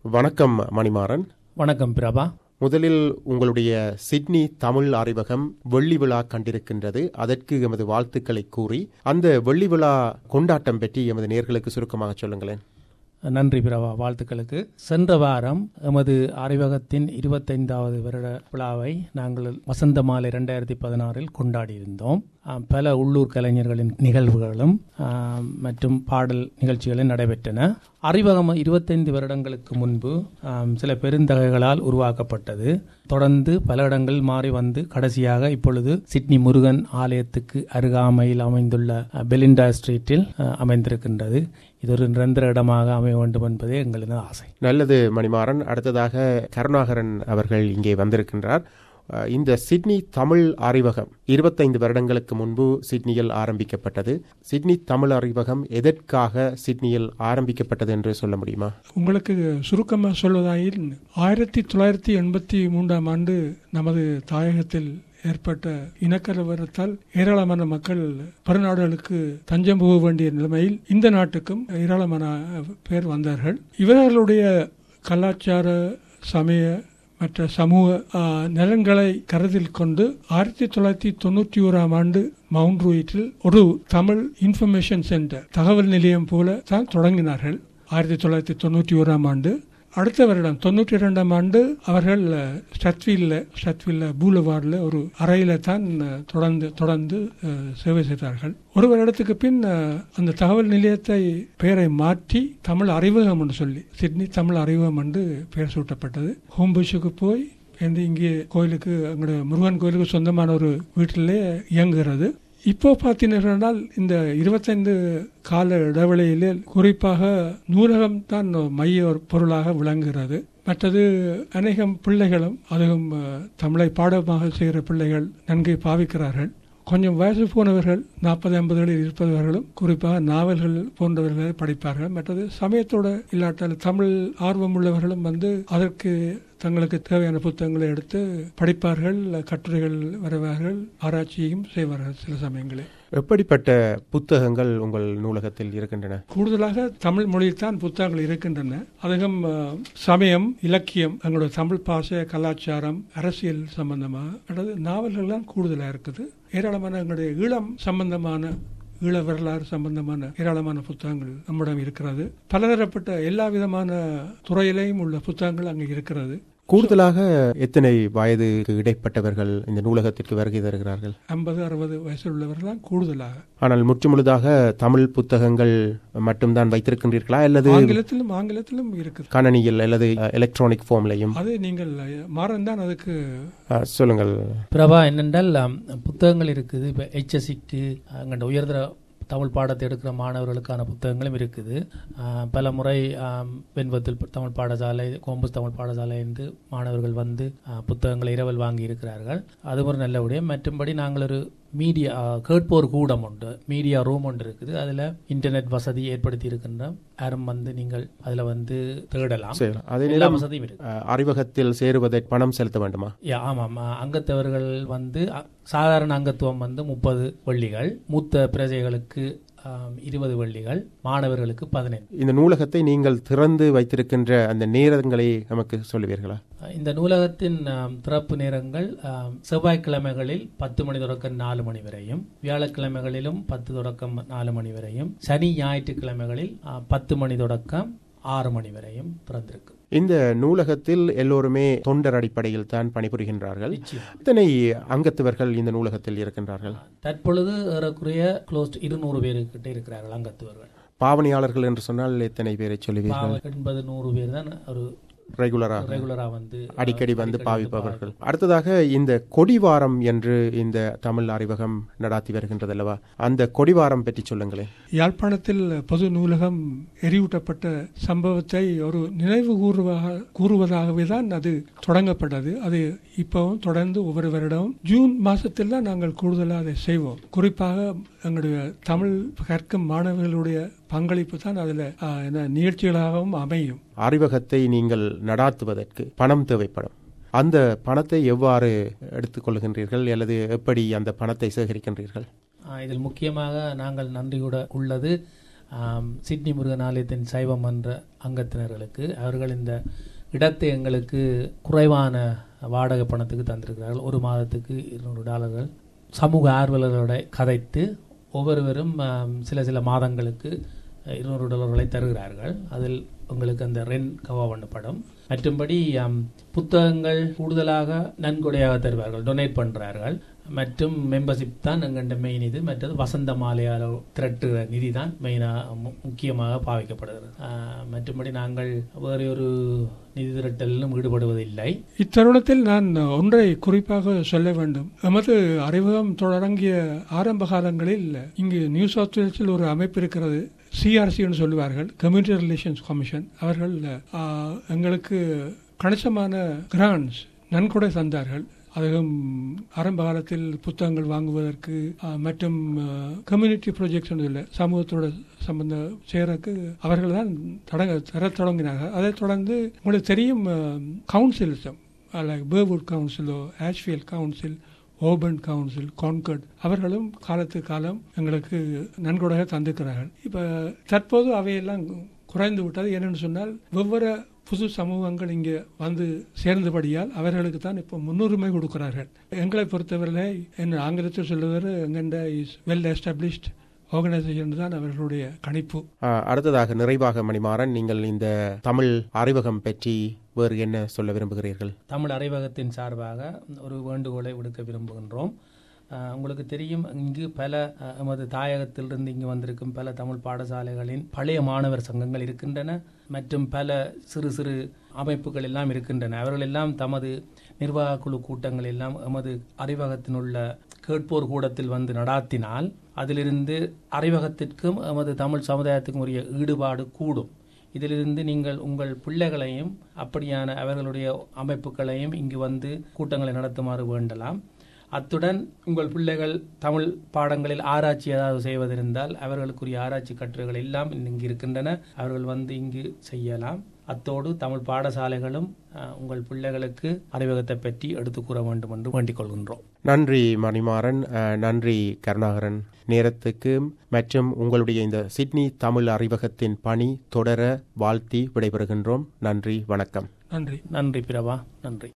வணக்கம் மணிமாறன் வணக்கம் பிரபா முதலில் உங்களுடைய சிட்னி தமிழ் அறிவகம் வெள்ளி விழா கண்டிருக்கின்றது அதற்கு எமது வாழ்த்துக்களை கூறி அந்த வெள்ளி விழா கொண்டாட்டம் பற்றி எமது நேர்களுக்கு சுருக்கமாக சொல்லுங்களேன் நன்றி பிரபா வாழ்த்துக்களுக்கு சென்ற வாரம் எமது அறிவகத்தின் இருபத்தைந்தாவது வருட விழாவை நாங்கள் வசந்த மாலை ரெண்டாயிரத்தி பதினாறில் கொண்டாடியிருந்தோம் ஆம், பல உள்ளூர் கலைஞர்களின் நிகழ்வுகளும் ஆம், மற்றும் பாடல் நிகழ்ச்சிகளும் நடைபெற்றன அறிவகம் இருபத்தைந்து வருடங்களுக்கு முன்பு ஆம், சில பெருந்தகைகளால் உருவாக்கப்பட்டது தொடர்ந்து பல இடங்களில் மாறி வந்து கடைசியாக இப்பொழுது சிட்னி முருகன் ஆலயத்துக்கு அருகாமையில் அமைந்துள்ள அ, பெலிண்டா ஸ்ட்ரீட்டில் அ, அமைந்திருக்கின்றது இது ஒரு நிரந்தர இடமாக அமைய வேண்டும் என்பதே எங்களது ஆசை நல்லது மணிமாறன் அடுத்ததாக கருணாகரன் அவர்கள் இங்கே வந்திருக்கின்றார் அஹ், இந்த சிட்னி தமிழ் அறிவகம் இருபத்தைந்து வருடங்களுக்கு முன்பு சிட்னியில் ஆரம்பிக்கப்பட்டது சிட்னி தமிழ் அறிவகம் எதற்காக சிட்னியில் ஆரம்பிக்கப்பட்டது என்று சொல்ல முடியுமா உங்களுக்கு சுருக்கமாக சொல்வதாயில் ஆயிரத்தி தொள்ளாயிரத்தி எண்பத்தி மூன்றாம் ஆண்டு நமது தாயகத்தில் ஏற்பட்ட இனக்கலவரத்தால் ஏராளமான மக்கள் பருநாடுகளுக்கு தஞ்சம் போக வேண்டிய நிலைமையில் இந்த நாட்டுக்கும் ஏராளமான பேர் வந்தார்கள் இவர்களுடைய கலாச்சார சமய மற்ற சமூக ஆ, நலன்களை கருத்தில் கொண்டு ஆயிரத்தி தொள்ளாயிரத்தி தொண்ணூற்றி ஓராம் ஆண்டு மவுண்ட் ரூயிட்டில் ஒரு தமிழ் இன்ஃபர்மேஷன் சென்டர் தகவல் நிலையம் போல தான் தொடங்கினார்கள் ஆயிரத்தி தொள்ளாயிரத்தி தொண்ணூற்றி ஓராம் ஆண்டு அடுத்த வருடம் தொண்ணூற்றி இரண்டாம் ஆண்டு அவர்கள் ஸ்டத்வில்ல ஸ்டத்வில்ல பூலவார்டில் ஒரு அறையில தான் அஹ், தொடர்ந்து தொடர்ந்து அஹ், சேவை செய்தார்கள் ஒரு வருடத்துக்கு பின் அஹ், அந்த தகவல் நிலையத்தை பெயரை மாற்றி தமிழ் அறிவகம் என்று சொல்லி சிட்னி தமிழ் அறிவகம் என்று பெயர் சூட்டப்பட்டது ஹோம்புஷுக்கு போய் வந்து இங்கே கோயிலுக்கு எங்களுடைய முருகன் கோயிலுக்கு சொந்தமான ஒரு வீட்டிலே இயங்குகிறது இப்போ பார்த்தீங்கன்னா இந்த இருபத்தைந்து கால இடைவெளியிலே குறிப்பாக நூலகம் தான் மைய ஒரு பொருளாக விளங்குகிறது மற்றது அநேகம் பிள்ளைகளும் அதுவும் அஹ், தமிழை பாடமாக செய்கிற பிள்ளைகள் நன்கு பாவிக்கிறார்கள் கொஞ்சம் வயசு போனவர்கள் நாற்பது ஐம்பதுகளில் இருப்பவர்களும் குறிப்பாக நாவல்கள் போன்றவர்களை படிப்பார்கள் மற்றது சமயத்தோட இல்லாட்டால் தமிழ் ஆர்வம் உள்ளவர்களும் வந்து அதற்கு தங்களுக்கு தேவையான புத்தகங்களை எடுத்து படிப்பார்கள் கட்டுரைகள் வரைவார்கள் ஆராய்ச்சியும் செய்வார்கள் சில சமயங்களில் எப்படிப்பட்ட புத்தகங்கள் உங்கள் நூலகத்தில் இருக்கின்றன கூடுதலாக தமிழ் மொழியில் தான் புத்தகங்கள் இருக்கின்றன அதிகம் அஹ், சமயம் இலக்கியம் எங்களுடைய தமிழ் பாச கலாச்சாரம் அரசியல் சம்பந்தமா அல்லது நாவல்கள் தான் கூடுதலாக இருக்குது ஏராளமான எங்களுடைய ஈழம் சம்பந்தமான ஈழ வரலாறு சம்பந்தமான ஏராளமான புத்தகங்கள் நம்மிடம் இருக்கிறது பலதரப்பட்ட எல்லா விதமான துறையிலையும் உள்ள புத்தகங்கள் அங்கே இருக்கிறது கூடுதலாக எத்தனை வயதுக்கு இடைப்பட்டவர்கள் இந்த நூலகத்திற்கு வருகை தருகிறார்கள் ஐம்பது அறுபது வயசில் உள்ளவர்கள் தான் கூடுதலாக ஆனால் முற்றுமுழுதாக தமிழ் புத்தகங்கள் மட்டும்தான் வைத்திருக்கின்றீர்களா அல்லது ஆங்கிலத்திலும் ஆங்கிலத்திலும் இருக்குது கணனியில் அல்லது எலக்ட்ரானிக் ஃபார்ம்லையும் அது நீங்கள் மாறன் தான் அதுக்கு அஹ், சொல்லுங்கள் பிரபா என்னென்றால் ஆம், புத்தகங்கள் இருக்குது இப்போ ஹெச்எஸ்சிக்கு எங்கள்ட உயர்தர தமிழ் பாடத்தை எடுக்கிற மாணவர்களுக்கான புத்தகங்களும் இருக்குது ஆ, பல முறை ஆம், வெண்பத்தில் தமிழ் பாடசாலை கோம்பஸ் தமிழ் பாடசாலை என்று மாணவர்கள் வந்து ஆ, புத்தகங்களை இரவல் வாங்கி இருக்கிறார்கள் அது ஒரு நல்ல விடயம் மற்றும்படி நாங்கள் ஒரு மீடியா ஆ, கேட்போர் கூடம் உண்டு மீடியா ரூம் ஒன்று இருக்குது அதில் இன்டர்நெட் வசதி ஏற்படுத்தி இருக்கின்றோம் யாரும் வந்து நீங்கள் அதில் வந்து தேடலாம் சரி அதே எல்லா நேரம் வசதியும் இருக்கு அஹ், அறிவகத்தில் சேருவதற்கு பணம் செலுத்த வேண்டுமா யா, ஆமாம் அ, அங்கத்தவர்கள் வந்து அ, சாதாரண அங்கத்துவம் வந்து முப்பது வெள்ளிகள் மூத்த பிரஜைகளுக்கு இருபது வெள்ளிகள் மாணவர்களுக்கு பதினைந்து இந்த நூலகத்தை நீங்கள் திறந்து வைத்திருக்கின்ற அந்த நேரங்களை நமக்கு சொல்லுவீர்களா இந்த நூலகத்தின் ஆம், திறப்பு நேரங்கள் ஆம், செவ்வாய்க்கிழமைகளில் பத்து மணி தொடக்கம் நாலு மணி வரையும் வியாழக்கிழமைகளிலும் பத்து தொடக்கம் நாலு மணி வரையும் சனி ஞாயிற்றுக்கிழமைகளில் ஆ, பத்து மணி தொடக்கம் ஆறு மணி வரையும் திறந்திருக்கு இந்த நூலகத்தில் எல்லோருமே தொண்டர் அடிப்படையில் தான் பணிபுரிகின்றார்கள் நிச்சயம் எத்தனை அங்கத்தவர்கள் இந்த நூலகத்தில் இருக்கின்றார்கள் தற்பொழுது ஏறக்குறைய க்ளோஸ்ட் இருநூறு பேருக்கிட்ட இருக்கிறார்கள் அங்கத்துவர்கள் பாவனையாளர்கள் என்று சொன்னால் எத்தனை பேரை சொல்லுவீர்கள் பாவ- எண்பது நூறு பேர் தான் ஒரு ரெகுலராக ரெகுலரா வந்து அடிக்கடி வந்து பாவிப்பவர்கள் அடுத்ததாக இந்த கொடிவாரம் என்று இந்த தமிழ் அறிவகம் நடாத்தி வருகின்றது அல்லவா அந்த கொடிவாரம் பற்றி சொல்லுங்களேன் யாழ்ப்பாணத்தில் பொது நூலகம் எரியூட்டப்பட்ட சம்பவத்தை ஒரு நினைவு கூறுவதாக கூறுவதாகவே தான் அது தொடங்கப்பட்டது அது இப்பவும் தொடர்ந்து ஒவ்வொரு வருடமும் ஜூன் மாசத்தில் தான் நாங்கள் கூடுதலாக அதை செய்வோம் குறிப்பாக எங்களுடைய தமிழ் கற்கும் மாணவர்களுடைய பங்களிப்பு தான் அதில் என்ன நிகழ்ச்சிகளாகவும் அமையும் அறிவகத்தை நீங்கள் நடாத்துவதற்கு பணம் தேவைப்படும் அந்த பணத்தை எவ்வாறு எடுத்துக்கொள்கின்றீர்கள் அல்லது எப்படி அந்த பணத்தை சேகரிக்கின்றீர்கள் ஆ, இதில் முக்கியமாக நாங்கள் நன்றியுட உள்ளது ஆம், சிட்னி முருகன் ஆலயத்தின் சைவம் என்ற அங்கத்தினர்களுக்கு அவர்கள் இந்த இடத்தை எங்களுக்கு குறைவான வாடகை பணத்துக்கு தந்திருக்கிறார்கள் ஒரு மாதத்துக்கு இருநூறு டாலர்கள் சமூக ஆர்வலர்களோட கதைத்து ஒவ்வொருவரும் ஆம், சில சில மாதங்களுக்கு இருநூறு டாலர்களை தருகிறார்கள் அதில் உங்களுக்கு அந்த ரென் கவா பண்ணப்படும் மற்றும்படி ஆம், புத்தகங்கள் கூடுதலாக நன்கொடையாக தருவார்கள் டொனேட் பண்ணுறார்கள் மற்றும் மெம்பர்ஷிப் தான் எங்கள்கிட்ட மெயின் இது மற்றது வசந்த மாலையால் திரட்டுகிற நிதி தான் மெயினாக முக்கியமாக பாவிக்கப்படுகிறது ஆஹ், மற்றும்படி நாங்கள் வேறு ஒரு நிதி திரட்டலிலும் ஈடுபடுவதில்லை இத்தருணத்தில் நான் ஒன்றை குறிப்பாக சொல்ல வேண்டும் எமது அறிமுகம் தொடங்கிய ஆரம்ப காலங்களில் இங்கு நியூ சவுத் வேல்ஸில் ஒரு அமைப்பு இருக்கிறது சிஆர்சின்னு சொல்லுவார்கள் கம்யூனிட்டி ரிலேஷன்ஸ் கமிஷன் அவர்கள் ஆ, எங்களுக்கு கணிசமான கிராண்ட்ஸ் நன்கொடை தந்தார்கள் அதுவும் ஆரம்ப காலத்தில் புத்தகங்கள் வாங்குவதற்கு ஆ, மற்றும் கம்யூனிட்டி ப்ராஜெக்ட்ஸ் இல்லை சமூகத்தோட சம்பந்த செய்யறதுக்கு அவர்கள் தான் தொடங்க தர தொடங்கினார்கள் அதைத் தொடர்ந்து உங்களுக்கு தெரியும் கவுன்சில்ஸ் லைக் பேர்வுட் கவுன்சிலோ Ashfield council Auburn council Concord அவர்களும் காலத்து காலம் எங்களுக்கு நன்கொடையாக தந்திருக்கிறார்கள் இப்போ தற்போது அவையெல்லாம் குறைந்து விட்டது என்னென்னு சொன்னால் வெவ்வேறு புது சமூகங்கள் இங்கே வந்து சேர்ந்தபடியால் அவர்களுக்கு தான் இப்போ முன்னுரிமை கொடுக்கிறார்கள் எங்களை பொறுத்தவரை என்ன ஆங்கிலத்தில் சொல்லுவது எங்கண்ட இஸ் வெல் எஸ்டாப்ளிஷ்ட் ஆர்கனைசேஷன் தான் அவர்களுடைய கணிப்பு ஆஹ், அடுத்ததாக நிறைவாக மணிமாறன் நீங்கள் இந்த தமிழ் அறிவகம் பற்றி வேறு என்ன சொல்ல விரும்புகிறீர்கள் தமிழ் அறிவகத்தின் சார்பாக ஒரு வேண்டுகோளை விடுக்க விரும்புகின்றோம் அஹ், உங்களுக்கு தெரியும் இங்கு பல அஹ், எமது தாயகத்திலிருந்து இங்கு வந்திருக்கும் பல தமிழ் பாடசாலைகளின் பழைய மாணவர் சங்கங்கள் இருக்கின்றன மற்றும் பல சிறு சிறு அமைப்புகள் எல்லாம் இருக்கின்றன அவர்கள் எல்லாம் தமது நிர்வாக குழு கூட்டங்கள் எல்லாம் எமது அறிவகத்தினுள்ள கேட்போர் கூடத்தில் வந்து நடாத்தினால் அதிலிருந்து அறிவகத்திற்கும் எமது தமிழ் சமுதாயத்துக்கும் உரிய ஈடுபாடு கூடும் இதிலிருந்து நீங்கள் உங்கள் பிள்ளைகளையும் அப்படியான அவர்களுடைய அமைப்புகளையும் இங்கு வந்து கூட்டங்களை நடத்துமாறு வேண்டலாம் அத்துடன் உங்கள் பிள்ளைகள் தமிழ் பாடங்களில் ஆராய்ச்சி ஏதாவது செய்வதிருந்தால் அவர்களுக்குரிய ஆராய்ச்சி கட்டுரைகள் எல்லாம் இங்கு இருக்கின்றன அவர்கள் வந்து இங்கு செய்யலாம் அத்தோடு தமிழ் பாடசாலைகளும் அஹ், உங்கள் பிள்ளைகளுக்கு அறிவகத்தை பற்றி எடுத்துக் கூற வேண்டும் என்று வேண்டிக் கொள்கின்றோம் நன்றி மணிமாறன் அஹ், நன்றி கருணாகரன் நேரத்துக்கு மற்றும் உங்களுடைய இந்த சிட்னி தமிழ் அறிவகத்தின் பணி தொடர வாழ்த்தி விடைபெறுகின்றோம் நன்றி வணக்கம் நன்றி நன்றி பிரபா நன்றி